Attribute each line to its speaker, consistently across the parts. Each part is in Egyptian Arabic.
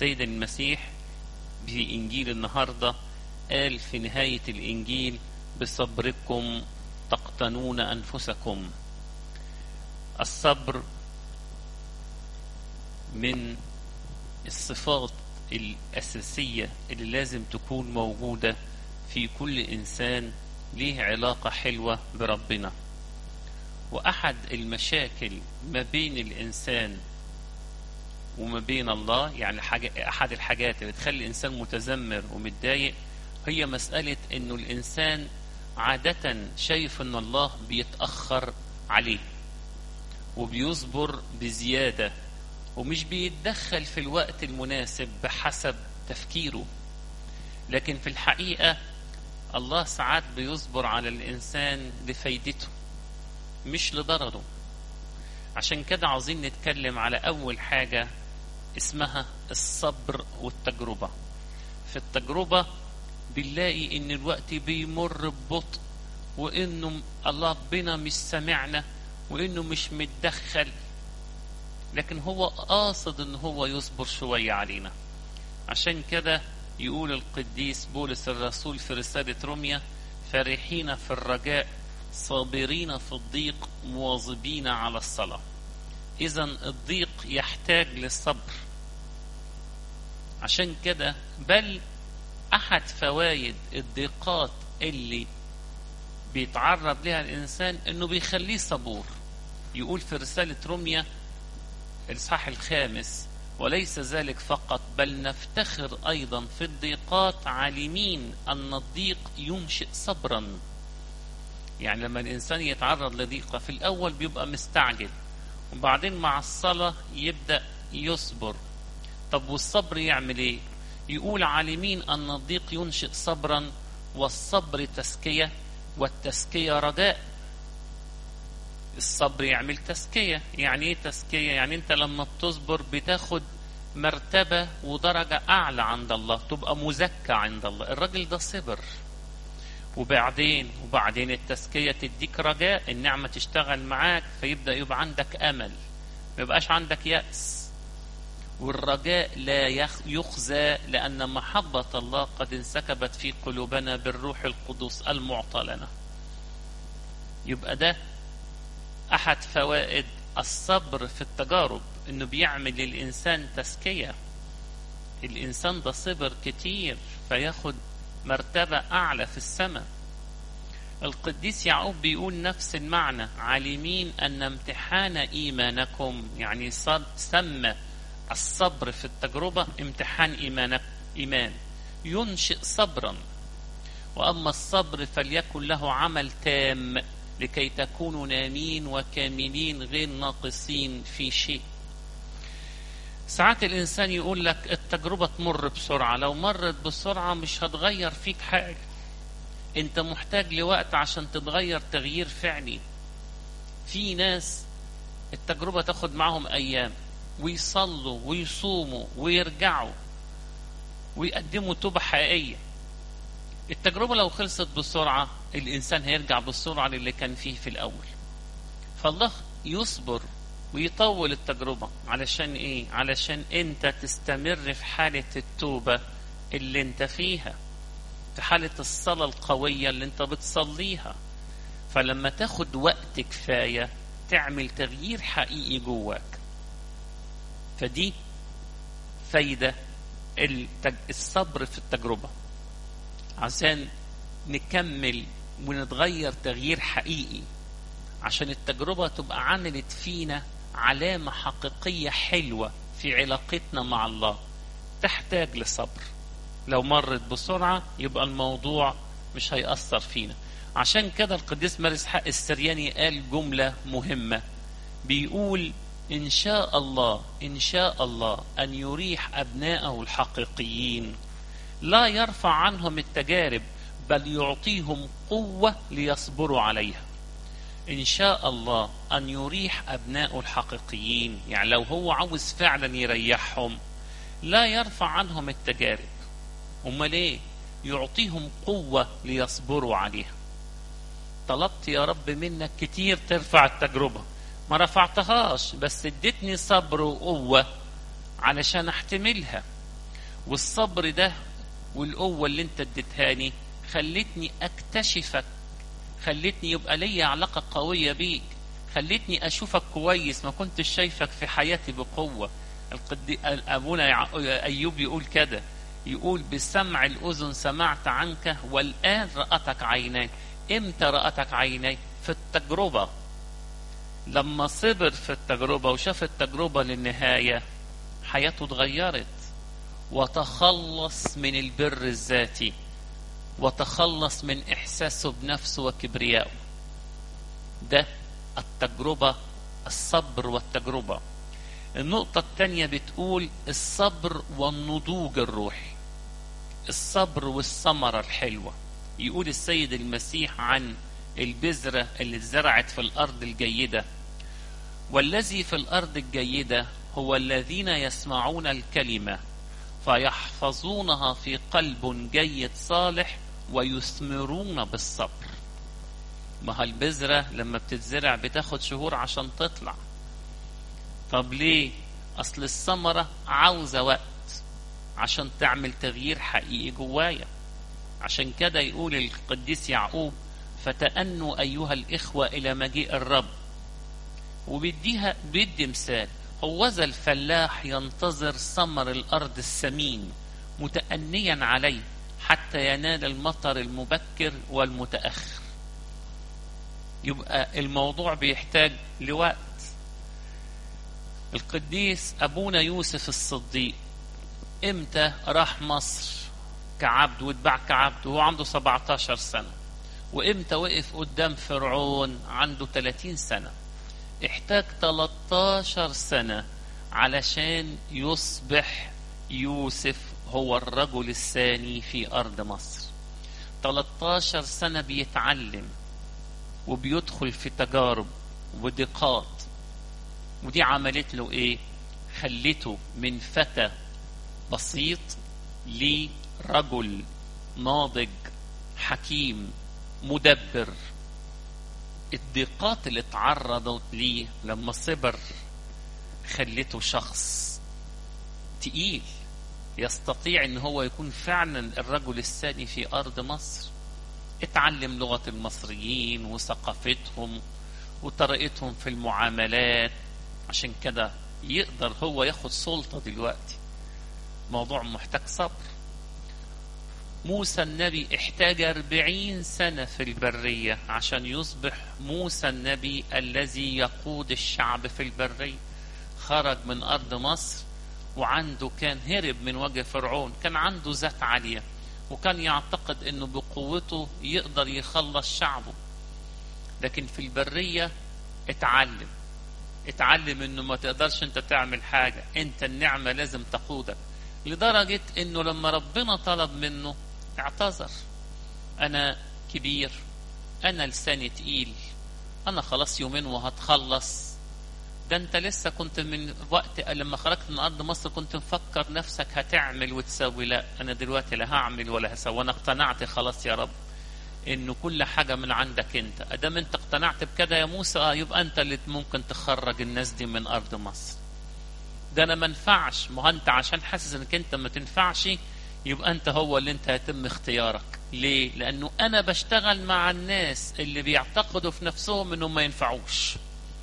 Speaker 1: السيد المسيح في إنجيل النهاردة قال في نهاية الإنجيل بصبركم تقتنون أنفسكم الصبر من الصفات الأساسية اللي لازم تكون موجودة في كل إنسان ليه علاقة حلوة بربنا وأحد المشاكل ما بين الإنسان وما بين الله يعني حاجة أحد الحاجات اللي تخلي الإنسان متذمر ومتضايق هي مسألة إنه الإنسان عادة شايف إن الله بيتأخر عليه وبيصبر بزيادة ومش بيتدخل في الوقت المناسب بحسب تفكيره لكن في الحقيقة الله ساعات بيصبر على الإنسان لفايدته مش لضرره عشان كده عاوزين نتكلم على أول حاجة اسمها الصبر والتجربة في التجربة بنلاقي إن الوقت بيمر ببطء وإنه الله ربنا مش سمعنا وإنه مش متدخل لكن هو قاصد إن هو يصبر شوية علينا عشان كده يقول القديس بولس الرسول في رسالة روميا فرحين في الرجاء صابرين في الضيق مواظبين على الصلاة إذا الضيق يحتاج للصبر عشان كده بل أحد فوائد الضيقات اللي بيتعرض لها الإنسان إنه بيخليه صبور يقول في رسالة روميا الإصحاح الخامس وليس ذلك فقط بل نفتخر أيضا في الضيقات عالمين أن الضيق ينشئ صبرا يعني لما الإنسان يتعرض لضيقة في الأول بيبقى مستعجل وبعدين مع الصلاة يبدأ يصبر طب والصبر يعمل ايه يقول عالمين أن الضيق ينشئ صبرا والصبر تزكية والتزكية رجاء الصبر يعمل تزكية يعني ايه تزكية يعني انت لما بتصبر بتاخد مرتبة ودرجة أعلى عند الله تبقى مزكى عند الله الراجل ده صبر وبعدين وبعدين التزكية تديك رجاء النعمة تشتغل معاك فيبدأ يبقى عندك أمل ما يبقاش عندك يأس والرجاء لا يخزى لأن محبة الله قد انسكبت في قلوبنا بالروح القدس المعطى لنا يبقى ده أحد فوائد الصبر في التجارب إنه بيعمل للإنسان تزكية الإنسان ده صبر كتير فياخد مرتبة أعلى في السماء القديس يعقوب بيقول نفس المعنى عالمين أن امتحان إيمانكم يعني سمى الصبر في التجربة امتحان إيمانك إيمان ينشئ صبرا وأما الصبر فليكن له عمل تام لكي تكونوا نامين وكاملين غير ناقصين في شيء ساعات الإنسان يقول لك التجربة تمر بسرعة لو مرت بسرعة مش هتغير فيك حاجة انت محتاج لوقت عشان تتغير تغيير فعلي في ناس التجربة تاخد معهم أيام ويصلوا ويصوموا ويرجعوا ويقدموا توبة حقيقية التجربة لو خلصت بسرعة الإنسان هيرجع بالسرعة اللي كان فيه في الأول فالله يصبر ويطول التجربة علشان إيه؟ علشان أنت تستمر في حالة التوبة اللي أنت فيها في حالة الصلاة القوية اللي أنت بتصليها فلما تاخد وقت كفاية تعمل تغيير حقيقي جواك فدي فايدة الصبر في التجربة عشان نكمل ونتغير تغيير حقيقي عشان التجربة تبقى عملت فينا علامة حقيقية حلوة في علاقتنا مع الله تحتاج لصبر لو مرت بسرعة يبقى الموضوع مش هيأثر فينا عشان كده القديس مارس حق السرياني قال جملة مهمة بيقول إن شاء الله إن شاء الله أن يريح أبناءه الحقيقيين لا يرفع عنهم التجارب بل يعطيهم قوة ليصبروا عليها إن شاء الله أن يريح أبناءه الحقيقيين يعني لو هو عاوز فعلا يريحهم لا يرفع عنهم التجارب أمال إيه يعطيهم قوة ليصبروا عليها طلبت يا رب منك كتير ترفع التجربة ما رفعتهاش بس اديتني صبر وقوة علشان احتملها والصبر ده والقوة اللي انت اديتهاني خلتني اكتشفك خلتني يبقى ليا علاقة قوية بيك خلتني اشوفك كويس ما كنتش شايفك في حياتي بقوة القدي... ابونا يع... ايوب يقول كده يقول بسمع الاذن سمعت عنك والان رأتك عيناي امتى رأتك عيناي في التجربة لما صبر في التجربة وشاف التجربة للنهاية حياته اتغيرت وتخلص من البر الذاتي وتخلص من احساسه بنفسه وكبريائه ده التجربة الصبر والتجربة النقطة الثانية بتقول الصبر والنضوج الروحي الصبر والثمرة الحلوة يقول السيد المسيح عن البذرة اللي اتزرعت في الأرض الجيدة والذي في الأرض الجيدة هو الذين يسمعون الكلمة فيحفظونها في قلب جيد صالح ويثمرون بالصبر ما البذرة لما بتتزرع بتاخد شهور عشان تطلع طب ليه أصل الثمرة عاوزة وقت عشان تعمل تغيير حقيقي جوايا عشان كده يقول القديس يعقوب فتأنوا أيها الإخوة إلى مجيء الرب وبيديها بيدي مثال هوذا الفلاح ينتظر ثمر الأرض السمين متأنيا عليه حتى ينال المطر المبكر والمتأخر يبقى الموضوع بيحتاج لوقت القديس أبونا يوسف الصديق امتى راح مصر كعبد واتباع كعبد وهو عنده 17 سنة وامتى وقف قدام فرعون عنده 30 سنة احتاج 13 سنة علشان يصبح يوسف هو الرجل الثاني في أرض مصر 13 سنة بيتعلم وبيدخل في تجارب وضيقات ودي عملت له ايه خلته من فتى بسيط لرجل ناضج حكيم مدبر الضيقات اللي اتعرضت ليه لما صبر خلته شخص تقيل يستطيع ان هو يكون فعلا الرجل الثاني في ارض مصر اتعلم لغة المصريين وثقافتهم وطريقتهم في المعاملات عشان كده يقدر هو ياخد سلطة دلوقتي موضوع محتاج صبر موسى النبي احتاج أربعين سنة في البرية عشان يصبح موسى النبي الذي يقود الشعب في البرية خرج من أرض مصر وعنده كان هرب من وجه فرعون كان عنده ذات عالية وكان يعتقد انه بقوته يقدر يخلص شعبه لكن في البرية اتعلم اتعلم انه ما تقدرش انت تعمل حاجة انت النعمة لازم تقودك لدرجة انه لما ربنا طلب منه اعتذر انا كبير انا لساني تقيل انا خلاص يومين وهتخلص ده انت لسه كنت من وقت لما خرجت من ارض مصر كنت مفكر نفسك هتعمل وتسوي لا انا دلوقتي لا هعمل ولا هسوي انا اقتنعت خلاص يا رب انه كل حاجة من عندك انت ادام انت اقتنعت بكده يا موسى يبقى انت اللي ممكن تخرج الناس دي من ارض مصر ده انا ما انفعش ما انت عشان حاسس انك انت ما تنفعش يبقى انت هو اللي انت هيتم اختيارك ليه لانه انا بشتغل مع الناس اللي بيعتقدوا في نفسهم انهم ما ينفعوش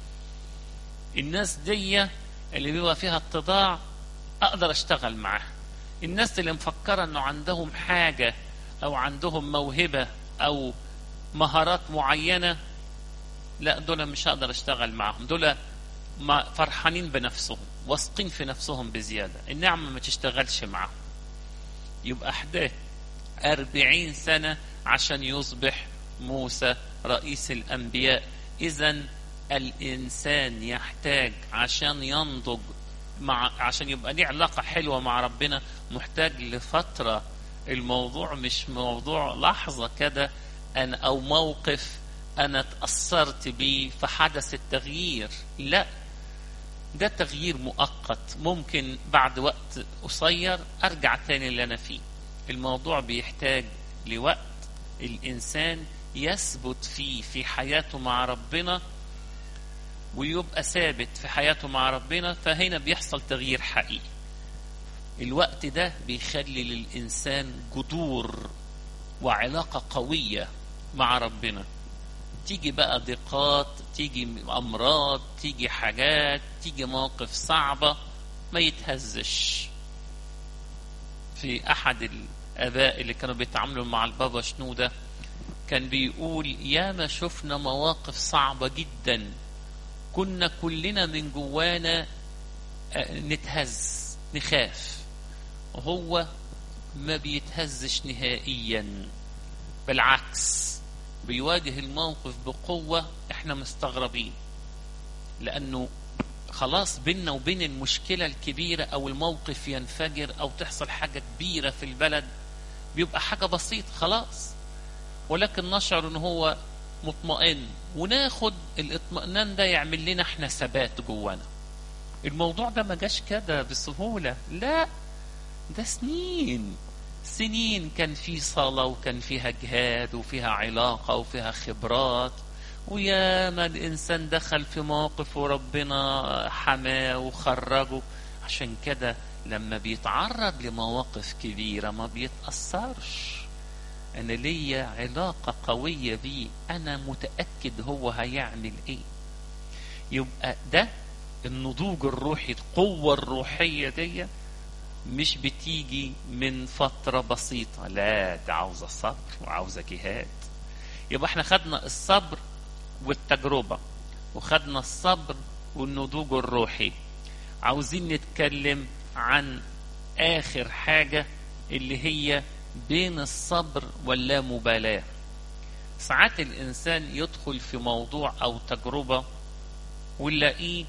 Speaker 1: الناس دي اللي بيبقى فيها اتضاع اقدر اشتغل معاها الناس اللي مفكره انه عندهم حاجه او عندهم موهبه او مهارات معينه لا دول مش هقدر اشتغل معاهم دول ما فرحانين بنفسهم واثقين في نفسهم بزياده النعمه ما تشتغلش معاهم يبقى احداث أربعين سنة عشان يصبح موسى رئيس الأنبياء إذا الإنسان يحتاج عشان ينضج مع عشان يبقى ليه علاقة حلوة مع ربنا محتاج لفترة الموضوع مش موضوع لحظة كده أنا أو موقف أنا تأثرت بيه فحدث التغيير لا ده تغيير مؤقت ممكن بعد وقت قصير أرجع تاني اللي أنا فيه الموضوع بيحتاج لوقت الإنسان يثبت فيه في حياته مع ربنا ويبقى ثابت في حياته مع ربنا فهنا بيحصل تغيير حقيقي الوقت ده بيخلي للإنسان جذور وعلاقة قوية مع ربنا تيجي بقى ضيقات تيجي أمراض تيجي حاجات تيجي مواقف صعبة ما يتهزش في أحد الآباء اللي كانوا بيتعاملوا مع البابا شنودة كان بيقول يا ما شفنا مواقف صعبة جدا كنا كلنا من جوانا نتهز نخاف وهو ما بيتهزش نهائيا بالعكس بيواجه الموقف بقوة احنا مستغربين لأنه خلاص بيننا وبين المشكلة الكبيرة أو الموقف ينفجر أو تحصل حاجة كبيرة في البلد بيبقى حاجة بسيطة خلاص ولكن نشعر ان هو مطمئن وناخد الاطمئنان ده يعمل لنا احنا ثبات جوانا الموضوع ده ما جاش كده بسهولة لا ده سنين سنين كان في صلاة وكان فيها جهاد وفيها علاقة وفيها خبرات ويا ما الإنسان دخل في موقف وربنا حماه وخرجه عشان كده لما بيتعرض لمواقف كبيرة ما بيتأثرش أنا ليا علاقة قوية بيه أنا متأكد هو هيعمل إيه يبقى ده النضوج الروحي القوة الروحية دي مش بتيجي من فترة بسيطة لا ده عاوزة صبر وعاوزة جهاد يبقى احنا خدنا الصبر والتجربة وخدنا الصبر والنضوج الروحي عاوزين نتكلم عن آخر حاجة اللي هي بين الصبر واللامبالاة ساعات الإنسان يدخل في موضوع أو تجربة ونلاقيه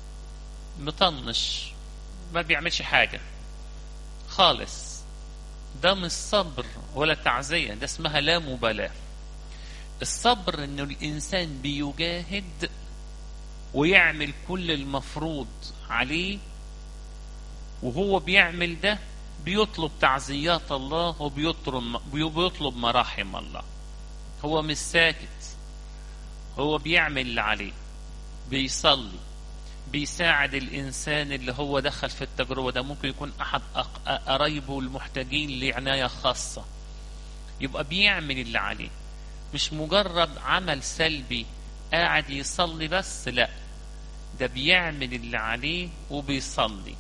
Speaker 1: مطنش ما بيعملش حاجة خالص ده مش صبر ولا تعزية ده اسمها لا مبالاة الصبر انه الانسان بيجاهد ويعمل كل المفروض عليه وهو بيعمل ده بيطلب تعزيات الله وبيطلب بيطلب مراحم الله هو مش ساكت هو بيعمل اللي عليه بيصلي بيساعد الإنسان اللي هو دخل في التجربة ده ممكن يكون أحد قرايبه المحتاجين لعناية خاصة يبقى بيعمل اللي عليه مش مجرد عمل سلبي قاعد يصلي بس لا ده بيعمل اللي عليه وبيصلي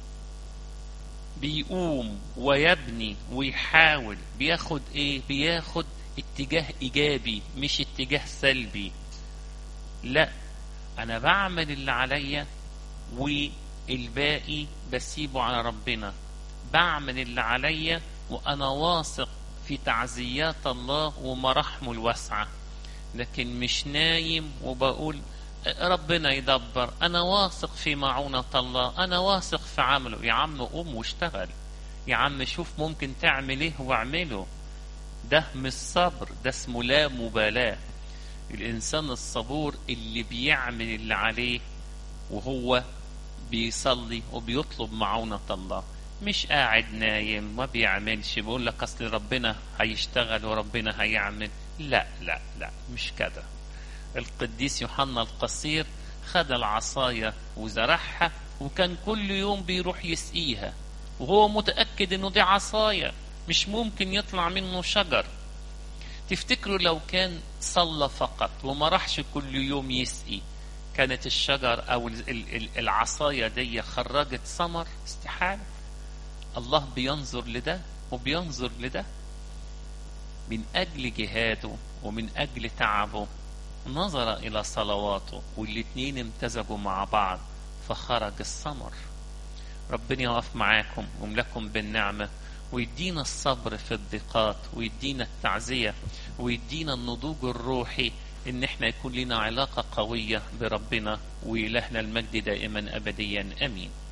Speaker 1: بيقوم ويبني ويحاول بياخد ايه بياخد اتجاه ايجابي مش اتجاه سلبي لا انا بعمل اللي عليا والباقي بسيبه على ربنا بعمل اللي عليا وانا واثق في تعزيات الله ومراحمه الواسعة لكن مش نايم وبقول ربنا يدبر انا واثق في معونة الله انا واثق في عمله يا عم قوم واشتغل يا عم شوف ممكن تعمل ايه واعمله ده مش صبر ده اسمه لا مبالاة الانسان الصبور اللي بيعمل اللي عليه وهو بيصلي وبيطلب معونة الله مش قاعد نايم ما بيعملش بيقول لك اصل ربنا هيشتغل وربنا هيعمل لا لا لا مش كده القديس يوحنا القصير خد العصاية وزرعها وكان كل يوم بيروح يسقيها وهو متأكد انه دي عصاية مش ممكن يطلع منه شجر تفتكروا لو كان صلى فقط وما راحش كل يوم يسقي كانت الشجر او العصاية دي خرجت ثمر استحالة الله بينظر لده وبينظر لده من أجل جهاده ومن أجل تعبه نظر إلى صلواته والاتنين امتزجوا مع بعض فخرج الثمر ربنا يقف معاكم ويملكم بالنعمة ويدينا الصبر في الضيقات ويدينا التعزية ويدينا النضوج الروحي ان احنا يكون لنا علاقة قوية بربنا وإلهنا المجد دائما أبديا أمين